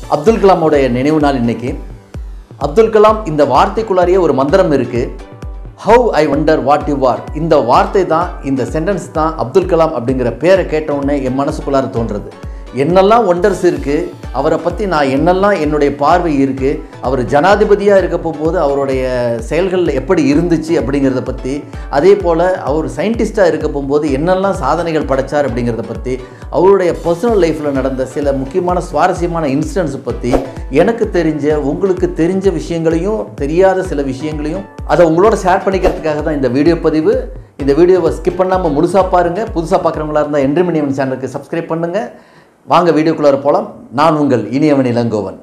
அப்துல் கலாமோடைய நினைவு நாள் இன்னைக்கு அப்துல் கலாம் இந்த வார்த்தைக்குள்ளாரியே ஒரு மந்திரம் இருக்கு how I wonder what you are இந்த வார்த்தை தான் இந்த சென்டென்ஸ் தான் அப்துல் கலாம் அப்படிங்கிற பேரை கேட்ட உடனே என் மனசுக்குள்ளார தோன்றது என்னெல்லாம் ஒண்டர்ஸ் இருக்குது அவரை பற்றி நான் என்னெல்லாம் என்னுடைய பார்வை இருக்குது அவர் ஜனாதிபதியாக இருக்க போகும்போது அவருடைய செயல்கள் எப்படி இருந்துச்சு அப்படிங்கிறத பற்றி அதே போல் அவர் சயின்டிஸ்டாக இருக்க போகும்போது என்னெல்லாம் சாதனைகள் படைச்சார் அப்படிங்கிறத பற்றி அவருடைய பர்சனல் லைஃப்பில் நடந்த சில முக்கியமான சுவாரஸ்யமான இன்சிடென்ட்ஸ் பற்றி எனக்கு தெரிஞ்ச உங்களுக்கு தெரிஞ்ச விஷயங்களையும் தெரியாத சில விஷயங்களையும் அதை உங்களோட ஷேர் பண்ணிக்கிறதுக்காக தான் இந்த வீடியோ பதிவு இந்த வீடியோவை ஸ்கிப் பண்ணாமல் முழுசாக பாருங்கள் புதுசாக பார்க்குறவங்களா இருந்தால் என்றுமணியவன் சேனலுக்கு சப்ஸ்கிரைப் பண்ணுங்கள் வாங்க வீடியோக்குள்ளார போகலாம் நான் உங்கள் இனியவன் இளங்கோவன்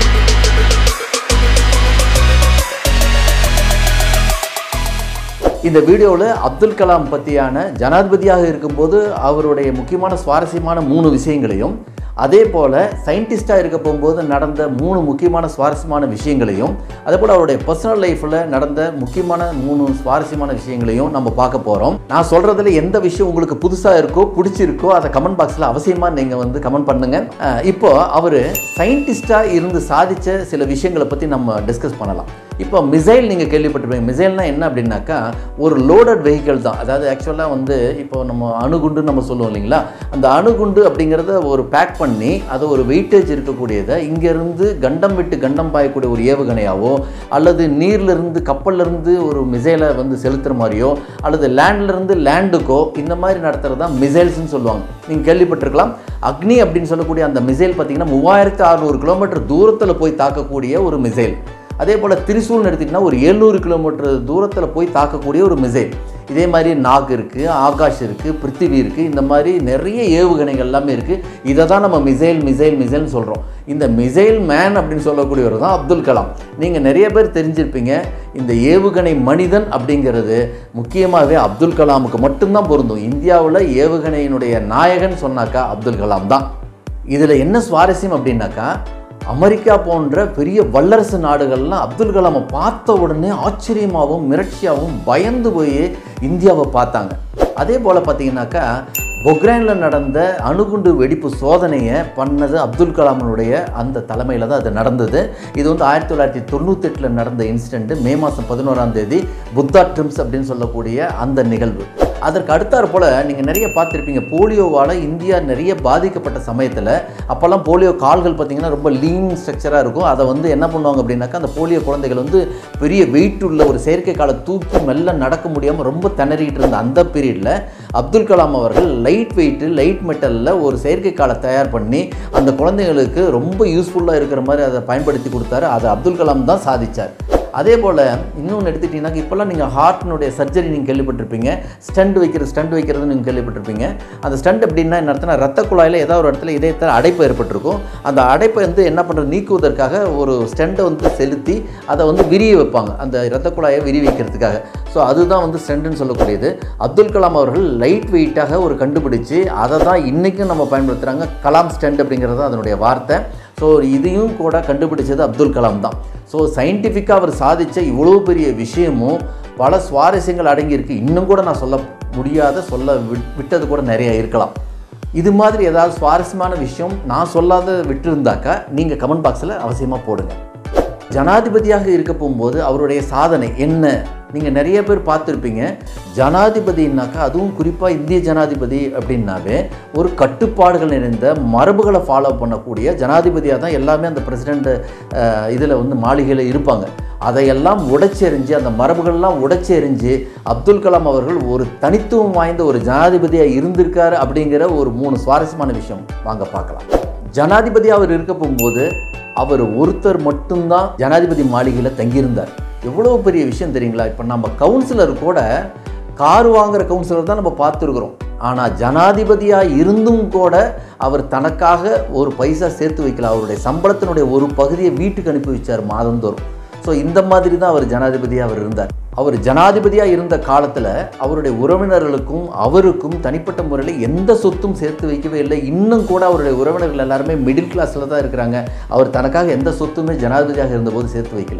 இந்த வீடியோவில் அப்துல் கலாம் பற்றியான ஜனாதிபதியாக இருக்கும்போது அவருடைய முக்கியமான சுவாரஸ்யமான மூணு விஷயங்களையும் அதே போல் சயின்டிஸ்டாக இருக்க போகும்போது நடந்த மூணு முக்கியமான சுவாரஸ்யமான விஷயங்களையும் அதே போல் அவருடைய பர்சனல் லைஃப்பில் நடந்த முக்கியமான மூணு சுவாரஸ்யமான விஷயங்களையும் நம்ம பார்க்க போகிறோம் நான் சொல்கிறதுல எந்த விஷயம் உங்களுக்கு புதுசாக இருக்கோ பிடிச்சிருக்கோ அதை கமெண்ட் பாக்ஸில் அவசியமாக நீங்கள் வந்து கமெண்ட் பண்ணுங்கள் அஹ் இப்போ அவர் சயின்டிஸ்டாக இருந்து சாதித்த சில விஷயங்களை பற்றி நம்ம டிஸ்கஸ் பண்ணலாம் இப்போ மிசைல் நீங்கள் கேள்விப்பட்டிருப்பீங்க மிசைல்னா என்ன அப்படின்னாக்கா ஒரு லோடட் வெஹிக்கிள் தான் அதாவது ஆக்சுவலாக வந்து இப்போ நம்ம அணுகுண்டு நம்ம சொல்லுவோம் இல்லைங்களா அந்த அணுகுண்டு அப்படிங்கிறத ஒரு பேக் பண்ணி அது ஒரு வெயிட்டேஜ் இருக்கக்கூடியதை இங்கேருந்து கண்டம் விட்டு கண்டம் பாயக்கூடிய ஒரு ஏவுகணையாவோ அல்லது நீர்லேருந்து கப்பல்லேருந்து ஒரு மிசைலை வந்து செலுத்துகிற மாதிரியோ அல்லது லேண்ட்லேருந்து லேண்டுக்கோ இந்த மாதிரி நடத்துகிறது தான் மிசைல்ஸ்னு சொல்லுவாங்க நீங்கள் கேள்விப்பட்டிருக்கலாம் அக்னி அப்படின்னு சொல்லக்கூடிய அந்த மிசைல் பார்த்தீங்கன்னா மூவாயிரத்து அறுநூறு கிலோமீட்டர் தூரத்தில் போய் தாக்கக்கூடிய ஒரு மிசைல் அதே போல் திரிசூல்னு எடுத்திங்கன்னா ஒரு எழுநூறு கிலோமீட்டர் தூரத்தில் போய் தாக்கக்கூடிய ஒரு மிசைல் இதே மாதிரி நாக் இருக்குது ஆகாஷ் இருக்குது பிருத்திவி இருக்குது இந்த மாதிரி நிறைய ஏவுகணைகள் எல்லாமே இருக்குது இதை தான் நம்ம மிசைல் மிசைல் மிசைல்னு சொல்கிறோம் இந்த மிசைல் மேன் அப்படின்னு சொல்லக்கூடியவர் தான் அப்துல் கலாம் நீங்கள் நிறைய பேர் தெரிஞ்சிருப்பீங்க இந்த ஏவுகணை மனிதன் அப்படிங்கிறது முக்கியமாகவே அப்துல் கலாமுக்கு மட்டும்தான் பொருந்தும் இந்தியாவில் ஏவுகணையினுடைய நாயகன் சொன்னாக்கா அப்துல் கலாம் தான் இதில் என்ன சுவாரஸ்யம் அப்படின்னாக்கா அமெரிக்கா போன்ற பெரிய வல்லரசு நாடுகள்லாம் அப்துல் கலாமை பார்த்த உடனே ஆச்சரியமாகவும் மிரட்சியாகவும் பயந்து போய் இந்தியாவை பார்த்தாங்க அதே போல் பார்த்தீங்கன்னாக்கா பொக்ரைனில் நடந்த அணுகுண்டு வெடிப்பு சோதனையை பண்ணது அப்துல் கலாமனுடைய அந்த தலைமையில் தான் அது நடந்தது இது வந்து ஆயிரத்தி தொள்ளாயிரத்தி தொண்ணூத்தெட்டில் நடந்த இன்சிடெண்ட்டு மே மாதம் பதினோராம் தேதி புத்தா ட்ரிம்ஸ் அப்படின்னு சொல்லக்கூடிய அந்த நிகழ்வு அதற்கு அடுத்தாற் போல் நீங்கள் நிறைய பார்த்துருப்பீங்க போலியோவால் இந்தியா நிறைய பாதிக்கப்பட்ட சமயத்தில் அப்போல்லாம் போலியோ கால்கள் பார்த்தீங்கன்னா ரொம்ப லீன் ஸ்ட்ரக்சராக இருக்கும் அதை வந்து என்ன பண்ணுவாங்க அப்படின்னாக்கா அந்த போலியோ குழந்தைகள் வந்து பெரிய வெயிட் உள்ள ஒரு செயற்கை காலை தூக்கி மெல்ல நடக்க முடியாமல் ரொம்ப திணறிட்டு இருந்த அந்த பீரியடில் அப்துல் கலாம் அவர்கள் லைட் வெயிட்டு லைட் மெட்டலில் ஒரு செயற்கை காலை தயார் பண்ணி அந்த குழந்தைங்களுக்கு ரொம்ப யூஸ்ஃபுல்லாக இருக்கிற மாதிரி அதை பயன்படுத்தி கொடுத்தாரு அதை அப்துல் கலாம் தான் சாதிச்சார் அதே போல் இன்னொன்று எடுத்துட்டிங்கன்னா இப்போல்லாம் நீங்கள் ஹார்ட்டினுடைய சர்ஜரி நீங்கள் கேள்விப்பட்டிருப்பீங்க ஸ்டண்ட் வைக்கிறது ஸ்டண்ட் வைக்கிறது நீங்கள் கேள்விப்பட்டிருப்பீங்க அந்த ஸ்டண்ட் எப்படின்னா என்ன அர்த்தம்னா ரத்த குழாயில் ஏதாவது ஒரு இடத்துல இதயத்தில் அடைப்பு ஏற்பட்டிருக்கும் அந்த அடைப்பை வந்து என்ன பண்ணுறது நீக்குவதற்காக ஒரு ஸ்டெண்டை வந்து செலுத்தி அதை வந்து விரிய வைப்பாங்க அந்த ரத்த குழாயை விரி வைக்கிறதுக்காக ஸோ அதுதான் வந்து ஸ்டெண்டுன்னு சொல்லக்கூடியது அப்துல் கலாம் அவர்கள் லைட் வெயிட்டாக ஒரு கண்டுபிடிச்சு அதை தான் இன்றைக்கும் நம்ம பயன்படுத்துகிறாங்க கலாம் ஸ்டெண்ட் அப்படிங்கிறது தான் அதனுடைய வார்த்தை ஸோ இதையும் கூட கண்டுபிடிச்சது அப்துல் கலாம் தான் ஸோ சயின்டிஃபிக்காக அவர் சாதித்த இவ்வளோ பெரிய விஷயமும் பல சுவாரஸ்யங்கள் அடங்கியிருக்கு இன்னும் கூட நான் சொல்ல முடியாத சொல்ல விட்- விட்டது கூட நிறைய இருக்கலாம் இது மாதிரி ஏதாவது சுவாரஸ்யமான விஷயம் நான் சொல்லாத விட்டிருந்தாக்கா நீங்கள் கமெண்ட் பாக்ஸில் அவசியமாக போடுங்க ஜனாதிபதியாக இருக்க போகும்போது அவருடைய சாதனை என்ன நீங்கள் நிறைய பேர் பார்த்துருப்பீங்க ஜனாதிபதினாக்கா அதுவும் குறிப்பாக இந்திய ஜனாதிபதி அப்படின்னாவே ஒரு கட்டுப்பாடுகள் நிறைந்த மரபுகளை ஃபாலோ பண்ணக்கூடிய ஜனாதிபதியாக தான் எல்லாமே அந்த பிரசிடெண்ட் இதில் வந்து மாளிகையில் இருப்பாங்க அதையெல்லாம் உடைச்செறிஞ்சு அந்த மரபுகள்லாம் உடைச்செறிஞ்சு அப்துல் கலாம் அவர்கள் ஒரு தனித்துவம் வாய்ந்த ஒரு ஜனாதிபதியாக இருந்திருக்காரு அப்படிங்கிற ஒரு மூணு சுவாரஸ்யமான விஷயம் வாங்க பார்க்கலாம் ஜனாதிபதி அவர் இருக்க போகும்போது அவர் ஒருத்தர் மட்டும்தான் ஜனாதிபதி மாளிகையில் தங்கியிருந்தார் எவ்வளோ பெரிய விஷயம் தெரியுங்களா இப்போ நம்ம கவுன்சிலர் கூட கார் வாங்குற கவுன்சிலர் தான் நம்ம பார்த்துருக்குறோம் ஆனால் ஜனாதிபதியாக இருந்தும் கூட அவர் தனக்காக ஒரு பைசா சேர்த்து வைக்கல அவருடைய சம்பளத்தினுடைய ஒரு பகுதியை வீட்டுக்கு அனுப்பி வச்சார் மாதந்தோறும் ஸோ இந்த மாதிரி தான் அவர் ஜனாதிபதியாக அவர் இருந்தார் அவர் ஜனாதிபதியாக இருந்த காலத்தில் அவருடைய உறவினர்களுக்கும் அவருக்கும் தனிப்பட்ட முறையில் எந்த சொத்தும் சேர்த்து வைக்கவே இல்லை இன்னும் கூட அவருடைய உறவினர்கள் எல்லாருமே மிடில் கிளாஸில் தான் இருக்கிறாங்க அவர் தனக்காக எந்த சொத்துமே ஜனாதிபதியாக இருந்தபோது சேர்த்து வைக்கல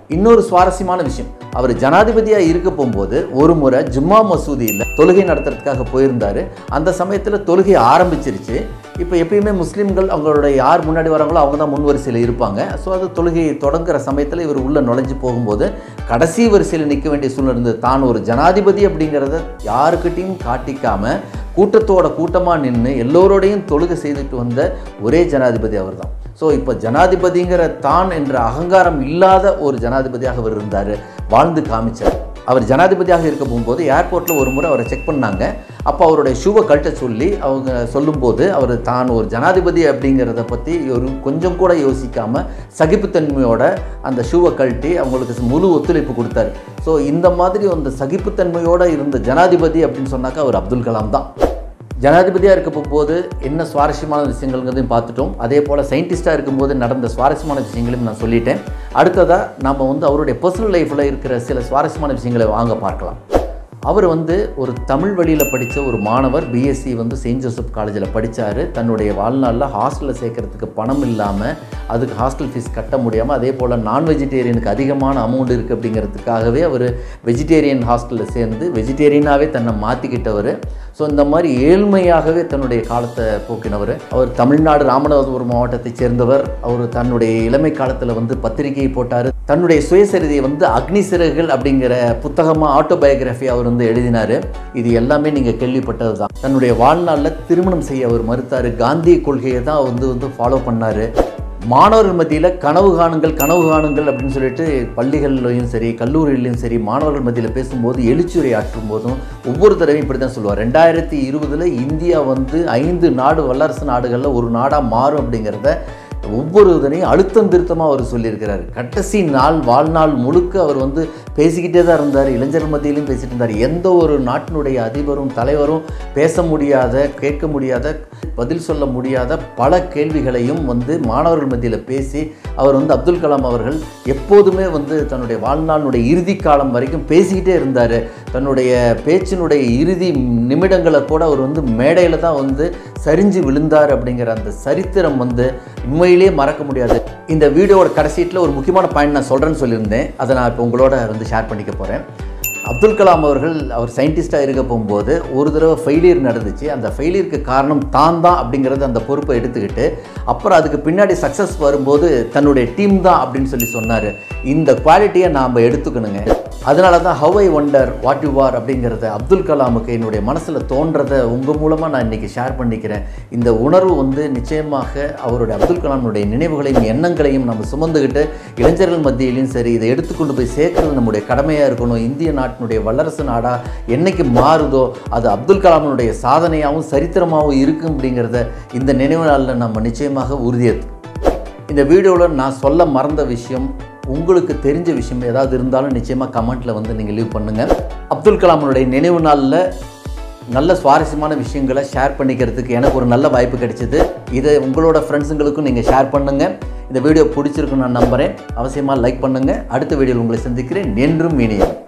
இன்னொரு சுவாரஸ்யமான விஷயம் அவர் ஜனாதிபதியாக இருக்க போகும்போது ஒரு முறை ஜும்மா மசூதியில் தொழுகை நடத்துறதுக்காக போயிருந்தாரு அந்த சமயத்தில் தொழுகை ஆரம்பிச்சிருச்சு இப்போ எப்பயுமே முஸ்லீம்கள் அவங்களோட யார் முன்னாடி வராங்களோ அவங்க தான் முன் வரிசையில் இருப்பாங்க ஸோ அது தொழுகையை தொடங்குற சமயத்தில் இவர் உள்ளே நுழைஞ்சு போகும்போது கடைசி வரிசையில் நிற்க வேண்டிய சூழ்நிலை இருந்தது தான் ஒரு ஜனாதிபதி அப்படிங்கிறத யாருக்கிட்டையும் காட்டிக்காம கூட்டத்தோட கூட்டமாக நின்று எல்லோரோடையும் தொழுகை செய்துட்டு வந்த ஒரே ஜனாதிபதி அவர் தான் ஸோ இப்போ ஜனாதிபதிங்கிற தான் என்ற அகங்காரம் இல்லாத ஒரு ஜனாதிபதியாக அவர் இருந்தார் வாழ்ந்து காமிச்சார் அவர் ஜனாதிபதியாக இருக்க போகும்போது ஏர்போர்ட்டில் ஒரு முறை அவரை செக் பண்ணாங்க அப்போ அவருடைய ஷூவை கழட்ட சொல்லி அவங்க சொல்லும்போது அவர் தான் ஒரு ஜனாதிபதி அப்படிங்கிறத பற்றி ஒரு கொஞ்சம் கூட யோசிக்காமல் சகிப்புத்தன்மையோட அந்த ஷூவை கழட்டி அவங்களுக்கு முழு ஒத்துழைப்பு கொடுத்தாரு ஸோ இந்த மாதிரி அந்த சகிப்புத்தன்மையோடு இருந்த ஜனாதிபதி அப்படின்னு சொன்னாக்கா அவர் அப்துல் கலாம் தான் ஜனாதிபதியாக இருக்க போது என்ன சுவாரஸ்யமான விஷயங்கள்ங்கிறதையும் பார்த்துட்டோம் அதே போல் சயின்டிஸ்ட்டாக இருக்கும்போது நடந்த சுவாரஸ்யமான விஷயங்களையும் நான் சொல்லிட்டேன் அடுத்ததாக நம்ம வந்து அவருடைய பர்சனல் லைஃப்பில் இருக்கிற சில சுவாரஸ்யமான விஷயங்களை வாங்க பார்க்கலாம் அவர் வந்து ஒரு தமிழ் வழியில் படித்த ஒரு மாணவர் பிஎஸ்சி வந்து செயின்ட் ஜோசப் காலேஜில் படித்தார் தன்னுடைய வாழ்நாளில் ஹாஸ்டலில் சேர்க்கறதுக்கு பணம் இல்லாமல் அதுக்கு ஹாஸ்டல் ஃபீஸ் கட்ட முடியாமல் அதே போல் நான் வெஜிடேரியனுக்கு அதிகமான அமௌண்ட் இருக்குது அப்படிங்கிறதுக்காகவே அவர் வெஜிடேரியன் ஹாஸ்டலில் சேர்ந்து வெஜிடேரியனாகவே தன்னை மாற்றிக்கிட்டவர் ஸோ இந்த மாதிரி ஏழ்மையாகவே தன்னுடைய காலத்தை போக்கினவர் அவர் தமிழ்நாடு ராமநாதபுரம் மாவட்டத்தைச் சேர்ந்தவர் அவர் தன்னுடைய இளமை காலத்தில் வந்து பத்திரிகையை போட்டார் தன்னுடைய சுயசரிதையை வந்து அக்னி சிறகுகள் அப்படிங்கிற புத்தகமாக ஆட்டோபயோகிராஃபி அவர் வந்து எழுதினார் இது எல்லாமே நீங்கள் கேள்விப்பட்டது தான் தன்னுடைய வாழ்நாளில் திருமணம் செய்ய அவர் மறுத்தார் காந்திய கொள்கையை தான் வந்து வந்து ஃபாலோ பண்ணார் மாணவர்கள் மத்தியில் கனவு காணுங்கள் கனவு காணுங்கள் அப்படின்னு சொல்லிட்டு பள்ளிகள்லையும் சரி கல்லூரியிலையும் சரி மாணவர்கள் மத்தியில் பேசும்போது எழுச்சியுரை ஆற்றும் போதும் ஒவ்வொரு தடவையும் இப்படி தான் சொல்லுவார் ரெண்டாயிரத்தி இருபதில் இந்தியா வந்து ஐந்து நாடு வல்லரசு நாடுகளில் ஒரு நாடாக மாறும் அப்படிங்கிறத ஒவ்வொரு இதனையும் அழுத்தம் திருத்தமாக அவர் சொல்லியிருக்கிறார் கடைசி நாள் வாழ்நாள் முழுக்க அவர் வந்து பேசிக்கிட்டே தான் இருந்தார் இளைஞர் மத்தியிலும் பேசிட்டு இருந்தார் எந்த ஒரு நாட்டினுடைய அதிபரும் தலைவரும் பேச முடியாத கேட்க முடியாத பதில் சொல்ல முடியாத பல கேள்விகளையும் வந்து மாணவர்கள் மத்தியில் பேசி அவர் வந்து அப்துல் கலாம் அவர்கள் எப்போதுமே வந்து தன்னுடைய வாழ்நாளுடைய இறுதி காலம் வரைக்கும் பேசிக்கிட்டே இருந்தார் தன்னுடைய பேச்சினுடைய இறுதி நிமிடங்களை கூட அவர் வந்து மேடையில் தான் வந்து சரிஞ்சு விழுந்தார் அப்படிங்கிற அந்த சரித்திரம் வந்து உண்மையிலேயே மறக்க முடியாது இந்த வீடியோவோட கடைசீட்டில் ஒரு முக்கியமான பாயிண்ட் நான் சொல்கிறேன்னு சொல்லியிருந்தேன் அதை நான் இப்போ உங்களோட வந்து ஷேர் பண்ணிக்க போகிறேன் அப்துல் கலாம் அவர்கள் அவர் சயின்டிஸ்டாக இருக்க போகும்போது ஒரு தடவை ஃபெயிலியர் நடந்துச்சு அந்த ஃபெயிலியருக்கு காரணம் தான் தான் அப்படிங்கிறது அந்த பொறுப்பை எடுத்துக்கிட்டு அப்புறம் அதுக்கு பின்னாடி சக்ஸஸ் வரும்போது தன்னுடைய டீம் தான் அப்படின்னு சொல்லி சொன்னார் இந்த குவாலிட்டியை நாம் எடுத்துக்கணுங்க அதனால தான் how I wonder what you are அப்படிங்கிறத அப்துல் கலாமுக்கு என்னுடைய மனசில் தோன்றதை உங்கள் மூலமாக நான் இன்றைக்கி ஷேர் பண்ணிக்கிறேன் இந்த உணர்வு வந்து நிச்சயமாக அவருடைய அப்துல் கலாமுடைய நினைவுகளையும் எண்ணங்களையும் நம்ம சுமந்துக்கிட்டு இளைஞர்கள் மத்தியிலையும் சரி இதை எடுத்துக்கொண்டு போய் சேர்க்கறது நம்முடைய கடமையாக இருக்கணும் இந்திய நாட்டினுடைய வல்லரசு நாடாக என்னைக்கு மாறுதோ அது அப்துல் கலாமினுடைய சாதனையாகவும் சரித்திரமாகவும் இருக்கும் அப்படிங்கிறத இந்த நினைவு நாளில் நம்ம நிச்சயமாக உறுதியேற்று இந்த வீடியோவில் நான் சொல்ல மறந்த விஷயம் உங்களுக்கு தெரிஞ்ச விஷயம் ஏதாவது இருந்தாலும் நிச்சயமாக கமெண்ட்டில் வந்து நீங்கள் லீவ் பண்ணுங்கள் அப்துல் கலாமனுடைய நினைவு நாளில் நல்ல சுவாரஸ்யமான விஷயங்களை ஷேர் பண்ணிக்கிறதுக்கு எனக்கு ஒரு நல்ல வாய்ப்பு கிடைச்சிது இதை உங்களோட ஃப்ரெண்ட்ஸுங்களுக்கும் நீங்கள் ஷேர் பண்ணுங்கள் இந்த வீடியோ பிடிச்சிருக்குன்னு நான் நம்புகிறேன் அவசியமாக லைக் பண்ணுங்கள் அடுத்த வீடியோவில் உங்களை சந்திக்கிறேன் என்றும் இனியம்